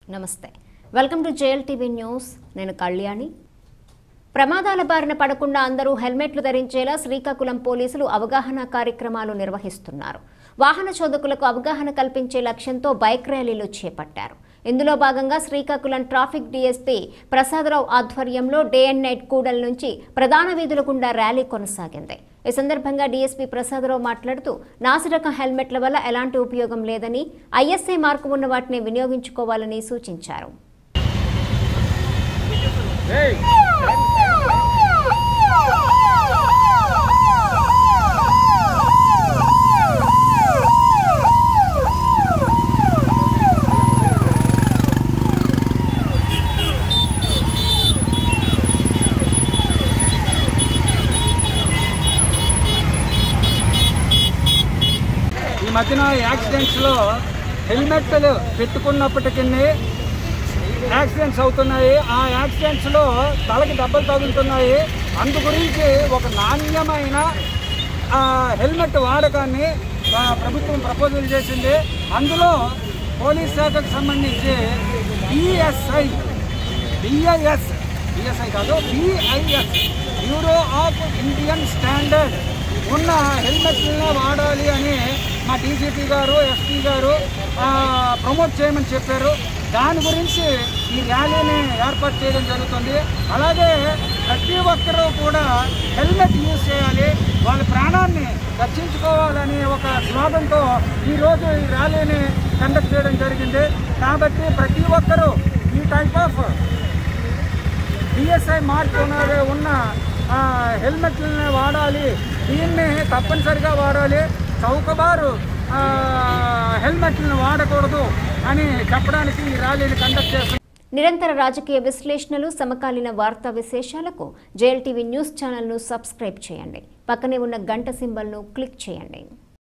నమస్తే welcome to JL TV news నేను కళ్యాణి ప్రమాదాల బారిన పడకుండా అందరూ హెల్మెట్లు ధరించేలా శ్రీకాకుళం పోలీసులు అవగాహన కార్యక్రమాలు నిర్వహిస్తున్నారు వాహన చోదకులకు అవగాహన కల్పించే లక్ష్యంతో బైక్ ర్యాలీలు చేపట్టారు ఇందులో భాగంగా శ్రీకాకుళం ట్రాఫిక్ డీఎస్పీ ప్రసాదరావు ఆధ్వర్యంలో డే అండ్ నైట్ కూడల నుంచి ప్రధాన వీధుల గుండా ర్యాలీ కొనసాగింది ఈ సందర్భంగా డీఎస్పీ ప్రసాదరావు మాట్లాడుతూ నాసిరకం హెల్మెట్ల వల్ల ఎలాంటి ఉపయోగం లేదని ఐఎస్ఐ మార్కు ఉన్న వాటిని వినియోగించుకోవాలని సూచించారు ఈ మధ్యన యాక్సిడెంట్స్లో హెల్మెట్లు పెట్టుకున్నప్పటికీ యాక్సిడెంట్స్ అవుతున్నాయి ఆ యాక్సిడెంట్స్లో తలకి దెబ్బలు తగులుతున్నాయి అందు గురించి ఒక నాణ్యమైన ఆ, హెల్మెట్ వాడకాన్ని ఆ, ప్రభుత్వం ప్రపోజల్ చేసింది అందులో పోలీస్ శాఖకు సంబంధించి బిఎస్ఐ బిఐఎస్ బిఎస్ఐ కాదు BIS bureau of Indian standard ఉన్న హెల్మెట్లనే వాడాలి అని మా డీజీపీ గారు ఎస్పీ గారు ఆ, ప్రమోట్ చేయమని చెప్పారు దాని గురించి ఈ ర్యాలీని ఏర్పాటు చేయడం జరుగుతుంది అలాగే ప్రతి ఒక్కరూ కూడా హెల్మెట్ యూజ్ చేయాలి వాళ్ళ ప్రాణాన్ని రక్షించుకోవాలని ఒక స్లోగన్తో ఈరోజు ఈ ర్యాలీని కండక్ట్ చేయడం జరిగింది కాబట్టి ప్రతి ఒక్కరూ ఈ టైప్ ఆఫ్ డిఎస్ఐ మార్క్ ఉన్నది ఉన్న ఆ, హెల్మెట్లని వాడాలి దీన్ని తప్పనిసరిగా వాడాలి చౌకబారు ఆ, హెల్మెట్లను వాడకూడదు అని చెప్పడానికి ఈ ర్యాలీని కండక్ట్ చేస్తున్నాం నిరంతర రాజకీయ విశ్లేషణలు సమకాలీన వార్తా విశేషాలకు జేఎల్ టీవీ న్యూస్ ఛానల్ను సబ్స్క్రైబ్ చేయండి పక్కనే ఉన్న గంట సింబల్ను క్లిక్ చేయండి